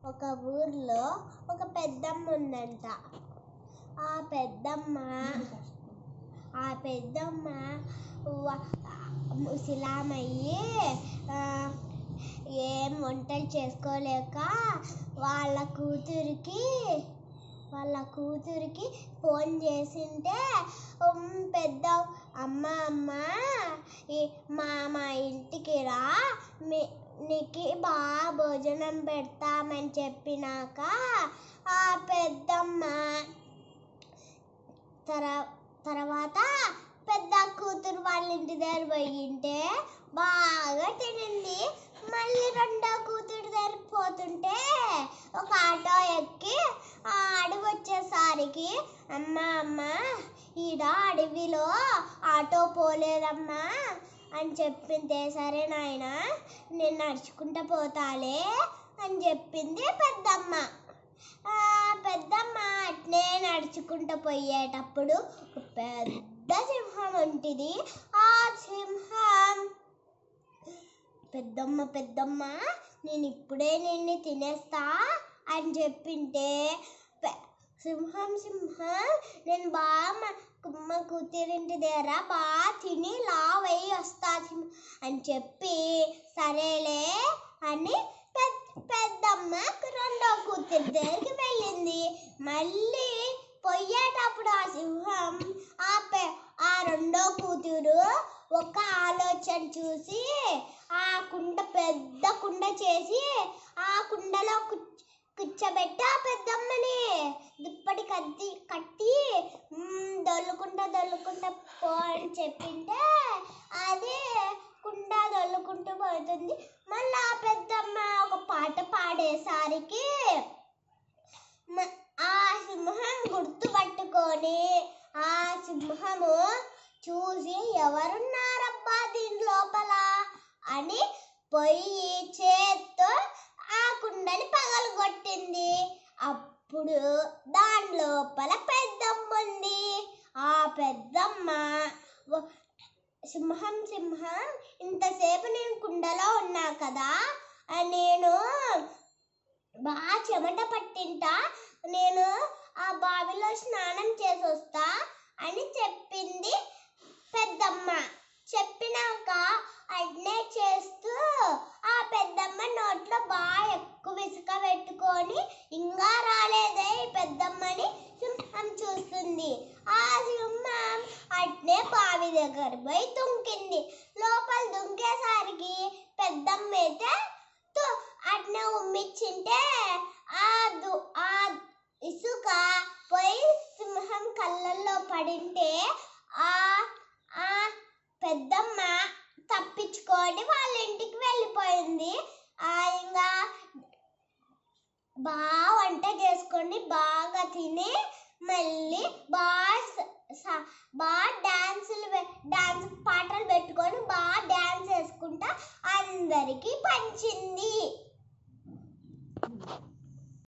ఒక ఊర్లో ఒక పెద్దమ్మ ఉందంట ఆ పెద్దమ్మ ఆ పెద్దమ్మ వ- ముసలామయ్యి ఆ, ఏం వంటలు చేసుకోలేక వాళ్ళ కూతురికి వాళ్ళ కూతురికి ఫోన్ చేసింటే ఉమ్, పెద్ద అమ్మ అమ్మ ఈ- మా మా ఇంటికి రా మీ నీకు బాగా భోజనం పెడతామని చెప్పినాక ఆ పెద్దమ్మ తర తర్వాత పెద్ద కూతురు వాళ్ళ ఇంటి దగ్గర పోయింటే బాగా తినింది మళ్ళీ రెండో కూతురు దగ్గరికి పోతుంటే ఒక ఆటో ఎక్కి ఆ అడవి వచ్చేసరికి అమ్మ అమ్మ ఈడ అడవిలో ఆటో పోలేదమ్మా అని చెప్పింది సరే నాయన నేను నడుచుకుంటూ పోతాలే అని చెప్పింది పెద్దమ్మ ఆ పెద్దమ్మ అట్నే నడుచుకుంటూ పోయేటప్పుడు ఒక పెద్ద సింహం ఉంటుంది ఆ సింహం పెద్దమ్మ పెద్దమ్మ నేను ఇప్పుడే నిన్ను తినేస్తా అని చెప్పింటే పె- సింహం సింహం నేను బాగా మా- మా కూతురింటి దగ్గర బాగా తిని లావై వస్తా సింహం అని చెప్పి సరేలే అని పెద్ద పెద్దమ్మ రెండో కూతురి దగ్గరికి వెళ్ళింది మళ్ళీ పోయేటప్పుడు ఆ సింహం ఆ పె ఆ రెండో కూతురు ఒక ఆలోచన చూసి ఆ కుండ పెద్ద కుండ చేసి ఆ కుండలో కుచ్- కూర్చోబెట్టి ఆ పెద్దమ్మని దుప్పటి కత్తి కట్టి "మ్మ్, దొల్లుకుంటా దొల్లుకుంటా పో అని చెప్పింటే అది కుండ దొల్లుకుంటూ పోతుంది మళ్ళీ ఆ పెద్దమ్మ ఒక పాట పాడేసరికి మ- ఆ సింహం గుర్తుపట్టుకొని ఆ సింహము చూసి ఎవరున్నారబ్బా దీని లోపల అని పొయ్యి చేత్తో ఆ కుండని పగలగొట్టింది అప్పుడు దాని లోపల పెద్దమ్మ ఉంది ఆ పెద్దమ్మ వ- సింహం సింహం ఇంతసేపు నేను కుండలో ఉన్నా కదా ఆ నేను బాగా చెమట పట్టింటా నేను ఆ బావిలో స్నానం చేసి వస్తా అని చెప్పింది పెద్దమ్మ చెప్పినాక అట్నే చేస్తూ ఆ పెద్దమ్మ నోట్లో బాగా ఎక్కువ ఇసుక పెట్టుకొని ఇంకా రాలేదే ఈ పెద్దమ్మని సింహం చూస్తుంది ఆ సింహం అట్నే బావి దగ్గర పోయి దుంకింది లోపల దుంకేసరికి పెద్దమ్మ అయితే తో- అట్నే ఉమ్మిచ్చింటే ఆ దు ఆ ఇసుక పోయి సింహం కళ్ళల్లో పడింటే ఆ ఆ పెద్దమ్మ తప్పించుకొని వాళ్ళ ఇంటికి వెళ్ళిపోయింది ఆ ఇంకా బాగా వంట చేసుకొని బాగా తిని మళ్ళీ బాగా స- స- బాగా డాన్సులు డాన్స్ పాటలు పెట్టుకొని బాగా డాన్స్ వేసుకుంటా అందరికీ పంచింది